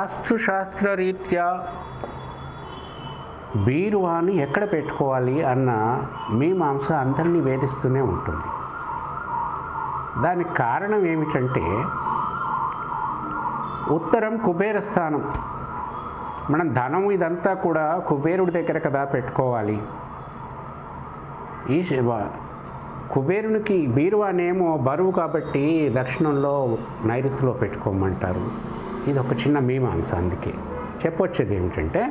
వాస్తుశాస్త్ర రీత్యా బీరువాను ఎక్కడ పెట్టుకోవాలి అన్న మీమాంస అందరినీ వేధిస్తూనే ఉంటుంది దానికి కారణం ఏమిటంటే ఉత్తరం కుబేర స్థానం మనం ధనం ఇదంతా కూడా కుబేరుడి దగ్గర కదా పెట్టుకోవాలి ఈ శివ కుబేరునికి బీరువానేమో బరువు కాబట్టి దక్షిణంలో నైరుతిలో పెట్టుకోమంటారు ఇది ఒక చిన్న మీమాంస అందుకే చెప్పొచ్చేది ఏమిటంటే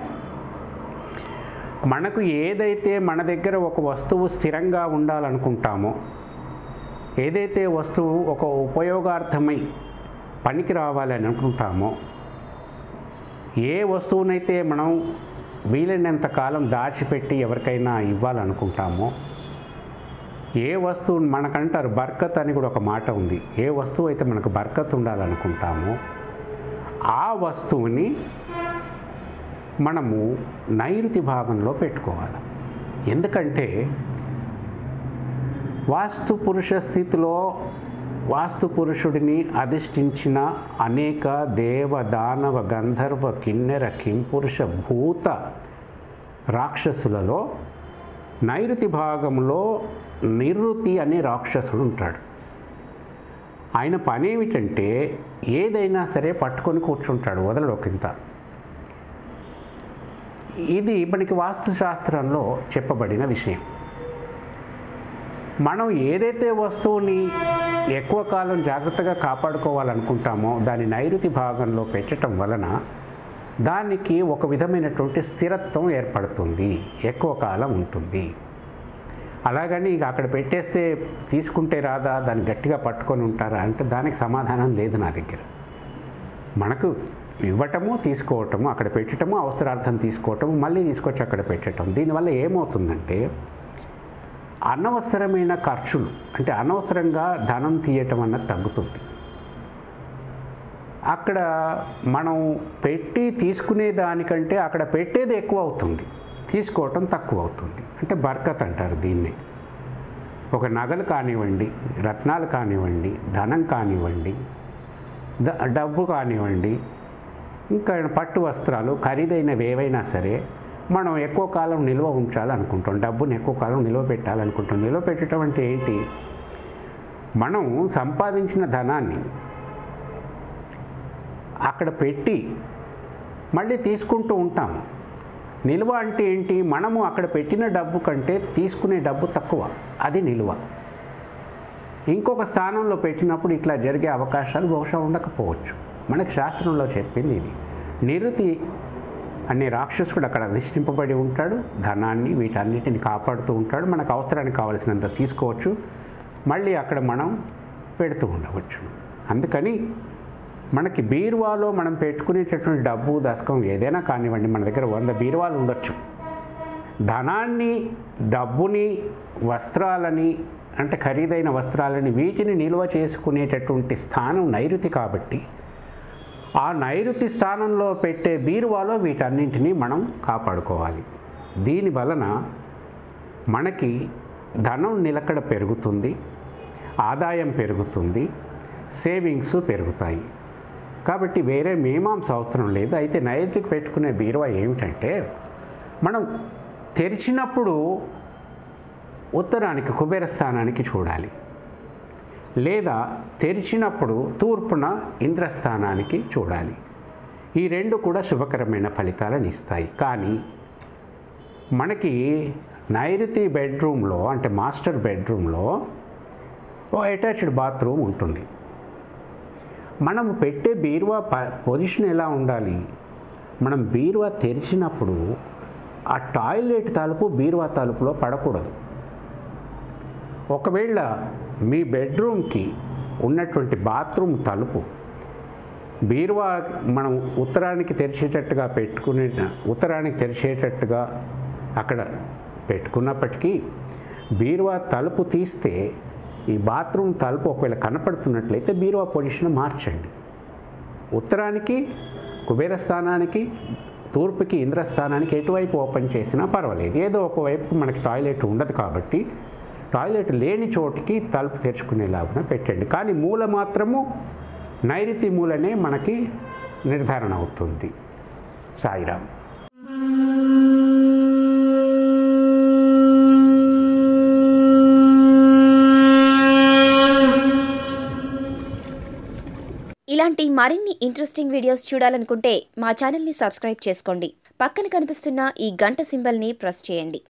మనకు ఏదైతే మన దగ్గర ఒక వస్తువు స్థిరంగా ఉండాలనుకుంటామో ఏదైతే వస్తువు ఒక ఉపయోగార్థమై పనికి రావాలని అనుకుంటామో ఏ వస్తువునైతే మనం వీలైనంత కాలం దాచిపెట్టి ఎవరికైనా ఇవ్వాలనుకుంటామో ఏ వస్తువు మనకంటారు బర్కత్ అని కూడా ఒక మాట ఉంది ఏ వస్తువు అయితే మనకు బర్కత్ ఉండాలనుకుంటామో ఆ వస్తువుని మనము నైరుతి భాగంలో పెట్టుకోవాలి ఎందుకంటే వాస్తు పురుష స్థితిలో వాస్తు పురుషుడిని అధిష్ఠించిన అనేక దేవ దానవ గంధర్వ కిన్నెర కింపురుష భూత రాక్షసులలో నైరుతి భాగంలో నివృత్తి అనే రాక్షసుడు ఉంటాడు ఆయన పని ఏమిటంటే ఏదైనా సరే పట్టుకొని కూర్చుంటాడు వదలడు ఒకంత ఇది మనకి వాస్తుశాస్త్రంలో చెప్పబడిన విషయం మనం ఏదైతే వస్తువుని ఎక్కువ కాలం జాగ్రత్తగా కాపాడుకోవాలనుకుంటామో దాని నైరుతి భాగంలో పెట్టడం వలన దానికి ఒక విధమైనటువంటి స్థిరత్వం ఏర్పడుతుంది ఎక్కువ కాలం ఉంటుంది అలాగని ఇక అక్కడ పెట్టేస్తే తీసుకుంటే రాదా దాన్ని గట్టిగా పట్టుకొని ఉంటారా అంటే దానికి సమాధానం లేదు నా దగ్గర మనకు ఇవ్వటము తీసుకోవటము అక్కడ పెట్టడము అవసరార్థం తీసుకోవటము మళ్ళీ తీసుకొచ్చి అక్కడ పెట్టడం దీనివల్ల ఏమవుతుందంటే అనవసరమైన ఖర్చులు అంటే అనవసరంగా ధనం తీయటం అన్నది తగ్గుతుంది అక్కడ మనం పెట్టి తీసుకునే దానికంటే అక్కడ పెట్టేది ఎక్కువ అవుతుంది తీసుకోవటం తక్కువ అవుతుంది అంటే బర్కత్ అంటారు దీన్ని ఒక నగలు కానివ్వండి రత్నాలు కానివ్వండి ధనం కానివ్వండి ద డబ్బు కానివ్వండి ఇంకా పట్టు వస్త్రాలు ఖరీదైనవి ఏవైనా సరే మనం ఎక్కువ కాలం నిల్వ ఉంచాలనుకుంటాం డబ్బుని ఎక్కువ కాలం నిల్వ పెట్టాలనుకుంటాం నిల్వ పెట్టడం అంటే ఏంటి మనం సంపాదించిన ధనాన్ని అక్కడ పెట్టి మళ్ళీ తీసుకుంటూ ఉంటాం నిల్వ అంటే ఏంటి మనము అక్కడ పెట్టిన డబ్బు కంటే తీసుకునే డబ్బు తక్కువ అది నిల్వ ఇంకొక స్థానంలో పెట్టినప్పుడు ఇట్లా జరిగే అవకాశాలు బహుశా ఉండకపోవచ్చు మనకి శాస్త్రంలో చెప్పింది ఇది నిరుతి అనే రాక్షసుడు అక్కడ అధిష్ఠింపబడి ఉంటాడు ధనాన్ని వీటన్నిటిని కాపాడుతూ ఉంటాడు మనకు అవసరానికి కావలసినంత తీసుకోవచ్చు మళ్ళీ అక్కడ మనం పెడుతూ ఉండవచ్చు అందుకని మనకి బీరువాలో మనం పెట్టుకునేటటువంటి డబ్బు దశకం ఏదైనా కానివ్వండి మన దగ్గర వంద బీరువాలు ఉండొచ్చు ధనాన్ని డబ్బుని వస్త్రాలని అంటే ఖరీదైన వస్త్రాలని వీటిని నిల్వ చేసుకునేటటువంటి స్థానం నైరుతి కాబట్టి ఆ నైరుతి స్థానంలో పెట్టే బీరువాలో వీటన్నింటినీ మనం కాపాడుకోవాలి దీని వలన మనకి ధనం నిలకడ పెరుగుతుంది ఆదాయం పెరుగుతుంది సేవింగ్స్ పెరుగుతాయి కాబట్టి వేరే మీమాంస అవసరం లేదు అయితే నైరుతికి పెట్టుకునే బీరువా ఏమిటంటే మనం తెరిచినప్పుడు ఉత్తరానికి కుబేర స్థానానికి చూడాలి లేదా తెరిచినప్పుడు తూర్పున ఇంద్రస్థానానికి చూడాలి ఈ రెండు కూడా శుభకరమైన ఫలితాలను ఇస్తాయి కానీ మనకి నైరుతి బెడ్రూమ్లో అంటే మాస్టర్ బెడ్రూమ్లో ఓ అటాచ్డ్ బాత్రూమ్ ఉంటుంది మనం పెట్టే బీరువా ప పొజిషన్ ఎలా ఉండాలి మనం బీరువా తెరిచినప్పుడు ఆ టాయిలెట్ తలుపు బీరువా తలుపులో పడకూడదు ఒకవేళ మీ బెడ్రూమ్కి ఉన్నటువంటి బాత్రూమ్ తలుపు బీరువా మనం ఉత్తరానికి తెరిచేటట్టుగా పెట్టుకునే ఉత్తరానికి తెరిచేటట్టుగా అక్కడ పెట్టుకున్నప్పటికీ బీరువా తలుపు తీస్తే ఈ బాత్రూమ్ తలుపు ఒకవేళ కనపడుతున్నట్లయితే బీరువా పొజిషన్ మార్చండి ఉత్తరానికి కుబేర స్థానానికి తూర్పుకి ఇంద్రస్థానానికి ఎటువైపు ఓపెన్ చేసినా పర్వాలేదు ఏదో ఒకవైపు మనకి టాయిలెట్ ఉండదు కాబట్టి టాయిలెట్ లేని చోటికి తలుపు తెరుచుకునేలాగా పెట్టండి కానీ మూల మాత్రము నైరుతి మూలనే మనకి నిర్ధారణ అవుతుంది సాయిరామ్ ఇలాంటి మరిన్ని ఇంట్రెస్టింగ్ వీడియోస్ చూడాలనుకుంటే మా ఛానల్ని సబ్స్క్రైబ్ చేసుకోండి పక్కన కనిపిస్తున్న ఈ గంట సింబల్ని ప్రెస్ చేయండి